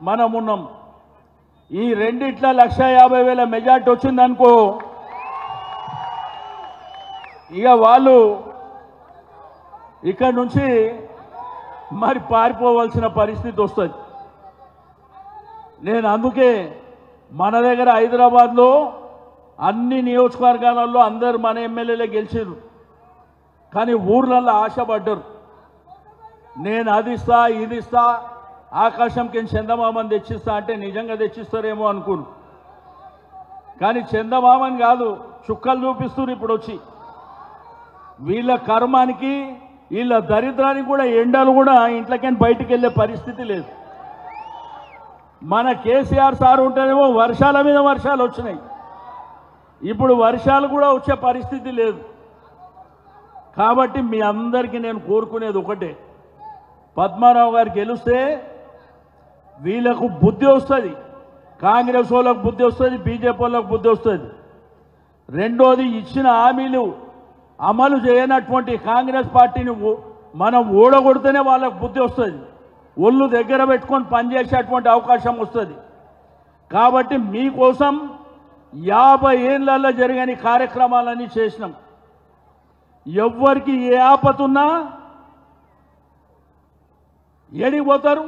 మనం ఉన్నాం ఈ రెండిట్ల లక్ష యాభై వేల మెజార్టీ వచ్చిందనుకో ఇక వాళ్ళు ఇక్కడ నుంచి మరి పారిపోవాల్సిన పరిస్థితి వస్తుంది నేను అందుకే మన దగ్గర హైదరాబాద్లో అన్ని నియోజకవర్గాలలో అందరు మన ఎమ్మెల్యేలే గెలిచారు కానీ ఊర్లలో ఆశపడ్డరు నేను అది ఇస్తా ఇది ఇస్తా ఆకాశంకి చందమామని తెచ్చిస్తా అంటే నిజంగా తెచ్చిస్తారేమో అనుకును కానీ చందమామని కాదు చుక్కలు చూపిస్తున్నారు ఇప్పుడు వచ్చి వీళ్ళ కర్మానికి వీళ్ళ దరిద్రానికి కూడా ఎండలు కూడా ఇంట్లోకి బయటికి వెళ్ళే పరిస్థితి లేదు మన కేసీఆర్ సార్ ఉంటేనేమో వర్షాల మీద వర్షాలు వచ్చినాయి ఇప్పుడు వర్షాలు కూడా వచ్చే పరిస్థితి లేదు కాబట్టి మీ అందరికీ నేను కోరుకునేది ఒకటే పద్మారావు గారు గెలిస్తే వీళ్ళకు బుద్ధి వస్తుంది కాంగ్రెస్ వాళ్ళకు బుద్ధి వస్తుంది బీజేపీ వాళ్ళకు బుద్ధి వస్తుంది రెండోది ఇచ్చిన హామీలు అమలు చేయనటువంటి కాంగ్రెస్ పార్టీని ఓ- మనం ఓడగొడితేనే వాళ్ళకు బుద్ధి వస్తుంది ఒళ్ళు దగ్గర పెట్టుకొని పనిచేసేటువంటి అవకాశం వస్తుంది కాబట్టి మీకోసం యాభై ఏళ్ళల్లో జరగని కార్యక్రమాలన్నీ చేసినాం ఎవ్వరికి ఏ ఆపతున్నా ఏడికి పోతారు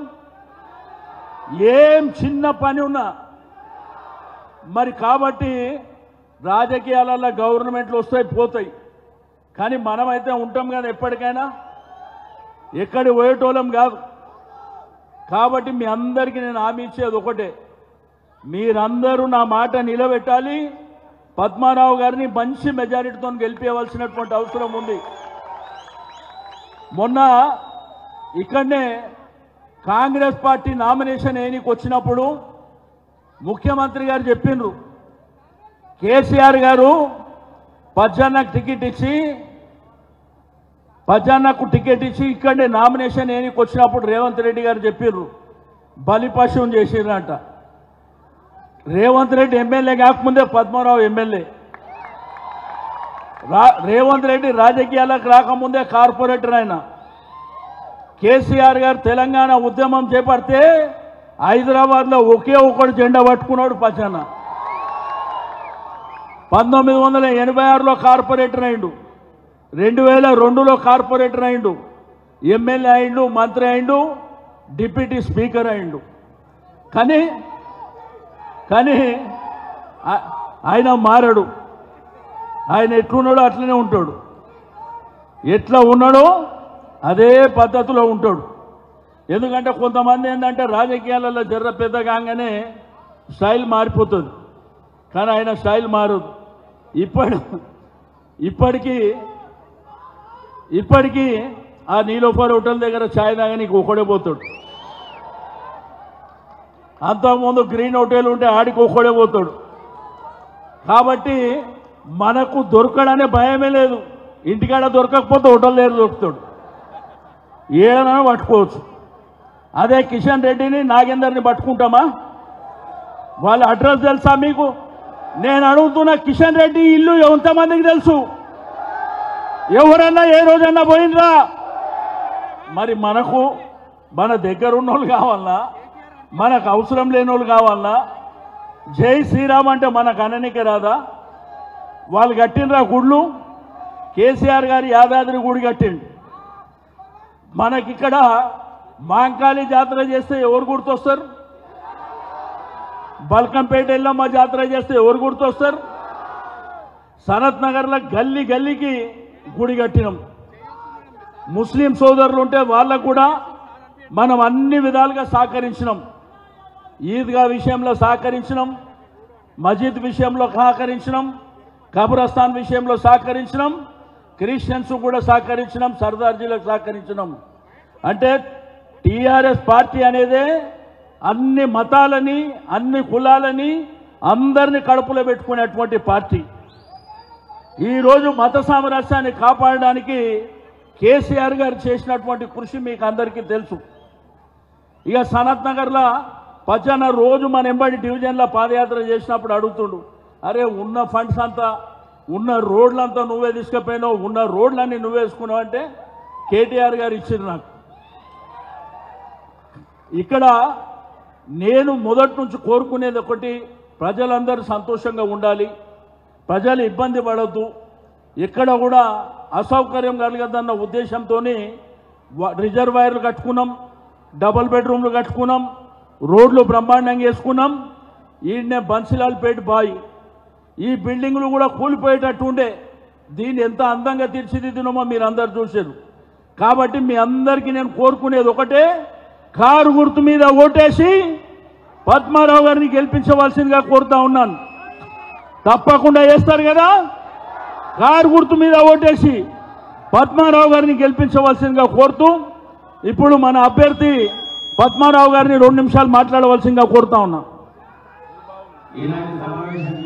ఏం చిన్న పని ఉన్నా మరి కాబట్టి రాజకీయాలలో గవర్నమెంట్లు వస్తాయి పోతాయి కానీ మనమైతే ఉంటాం కదా ఎప్పటికైనా ఎక్కడి పోయేటోళ్ళం కాదు కాబట్టి మీ అందరికీ నేను హామీ ఇచ్చేది ఒకటే మీరందరూ నా మాట నిలబెట్టాలి పద్మారావు గారిని మంచి మెజారిటీతో గెలిపేయవలసినటువంటి అవసరం ఉంది మొన్న ఇక్కడనే కాంగ్రెస్ పార్టీ నామినేషన్ ఏనికి వచ్చినప్పుడు ముఖ్యమంత్రి గారు చెప్పిండ్రు కేసీఆర్ గారు పజ్జన్నకు టికెట్ ఇచ్చి పజ్జన్నకు టికెట్ ఇచ్చి ఇక్కడనే నామినేషన్ ఏనికి వచ్చినప్పుడు రేవంత్ రెడ్డి గారు చెప్పిర్రు బలిపశువుని చేసిర్రంట రేవంత్ రెడ్డి ఎమ్మెల్యే కాకముందే పద్మారావు ఎమ్మెల్యే రా రేవంత్ రెడ్డి రాజకీయాలకు రాకముందే కార్పొరేటర్ ఆయన కేసీఆర్ గారు తెలంగాణ ఉద్యమం చేపడితే హైదరాబాద్లో ఒకే ఒకడు జెండా పట్టుకున్నాడు పచ్చన్న పంతొమ్మిది వందల ఎనభై ఆరులో కార్పొరేటర్ అయిండు రెండు వేల రెండులో కార్పొరేటర్ అయిండు ఎమ్మెల్యే అయిండు మంత్రి అయిండు డిప్యూటీ స్పీకర్ అయిండు కానీ కానీ ఆ- ఆయన మారడు ఆయన ఎట్లున్నాడో అట్లనే ఉంటాడు ఎట్లా ఉన్నాడో అదే పద్ధతిలో ఉంటాడు ఎందుకంటే కొంతమంది ఏంటంటే రాజకీయాలలో జర్ర పెద్ద కాగానే స్టైల్ మారిపోతుంది కానీ ఆయన స్టైల్ మారదు ఇప్పటి ఇప్పటికీ ఇప్పటికీ ఆ నీలోఫర్ హోటల్ దగ్గర ఛాయ్ తాగనీకి ఒకడే పోతాడు అంతకుముందు గ్రీన్ హోటల్ ఉంటే ఆడికి ఒక్కడే పోతాడు కాబట్టి మనకు దొరకడనే భయమే లేదు ఇంటికాడ దొరకకపోతే హోటల్ దగ్గర దొరుకుతాడు ఏడనైనా పట్టుకోవచ్చు అదే కిషన్ రెడ్డిని నాగేందర్ని పట్టుకుంటామా వాళ్ళ అడ్రస్ తెలుసా మీకు నేను అడుగుతున్న కిషన్ రెడ్డి ఇల్లు ఎంతమందికి తెలుసు ఎవరన్నా ఏ రోజన్నా పోయినరా మరి మనకు మన దగ్గర ఉన్న వాళ్ళు కావాలన్నా మనకు అవసరం లేని వాళ్ళు కావాలన్నా జై శ్రీరామ్ అంటే మనకు అననికే రాదా వాళ్ళు కట్టినరా గుళ్ళు కేసీఆర్ గారి యాదాద్రి గుడి కట్టిండు మనకిక్కడ మాంకాళి జాతర చేస్తే ఎవరు గుర్తొస్తారు బల్కంపేట ఎల్లమ్మ జాతర చేస్తే ఎవరు గుర్తొస్తారు సనత్ నగర్లో గల్లీ గల్లీకి గుడి కట్టినాం ముస్లిం సోదరులు ఉంటే వాళ్ళకు కూడా మనం అన్ని విధాలుగా సహకరించినాం ఈద్గా విషయంలో సహకరించినాం మజీద్ విషయంలో సహకరించినాం కబ్రస్థాన్ విషయంలో సహకరించినాం క్రిస్టియన్స్ కూడా సహకరించినాం సర్దార్జీలకు సహకరించినాం అంటే టీఆర్ఎస్ పార్టీ అనేదే అన్ని మతాలని అన్ని కులాలని అందరిని కడుపులో పెట్టుకునేటువంటి పార్టీ ఈరోజు మత సామరస్యాన్ని కాపాడడానికి కేసీఆర్ గారు చేసినటువంటి కృషి మీకు అందరికీ తెలుసు ఇక సనత్ నగర్లో పచ్చన్న రోజు మన ఎంబడి డివిజన్లో పాదయాత్ర చేసినప్పుడు అడుగుతుండు అరే ఉన్న ఫండ్స్ అంతా ఉన్న రోడ్లంతా నువ్వే తీసుకుపోయినావు ఉన్న రోడ్లన్నీ నువ్వే వేసుకున్నావు అంటే కేటీఆర్ గారు ఇచ్చింది నాకు ఇక్కడ నేను మొదటి నుంచి కోరుకునేది ఒకటి ప్రజలందరూ సంతోషంగా ఉండాలి ప్రజలు ఇబ్బంది పడద్దు ఎక్కడ కూడా అసౌకర్యం కలగదన్న ఉద్దేశంతో రిజర్వాయర్లు కట్టుకున్నాం డబుల్ బెడ్రూమ్లు కట్టుకున్నాం రోడ్లు బ్రహ్మాండంగా వేసుకున్నాం ఈయన్నే బన్సిలాల్పేట బాయ్ ఈ బిల్డింగ్లు కూడా కూలిపోయేటట్టు ఉండే దీన్ని ఎంత అందంగా తీర్చిదిద్దినామో మీరు అందరు చూసారు కాబట్టి మీ అందరికీ నేను కోరుకునేది ఒకటే కారు గుర్తు మీద ఓటేసి పద్మారావు గారిని గెలిపించవలసిందిగా కోరుతా ఉన్నాను తప్పకుండా వేస్తారు కదా కారు గుర్తు మీద ఓటేసి పద్మారావు గారిని గెలిపించవలసిందిగా కోరుతూ ఇప్పుడు మన అభ్యర్థి పద్మారావు గారిని రెండు నిమిషాలు మాట్లాడవలసిందిగా కోరుతా ఉన్నా ఈనాటి సమావేశానికి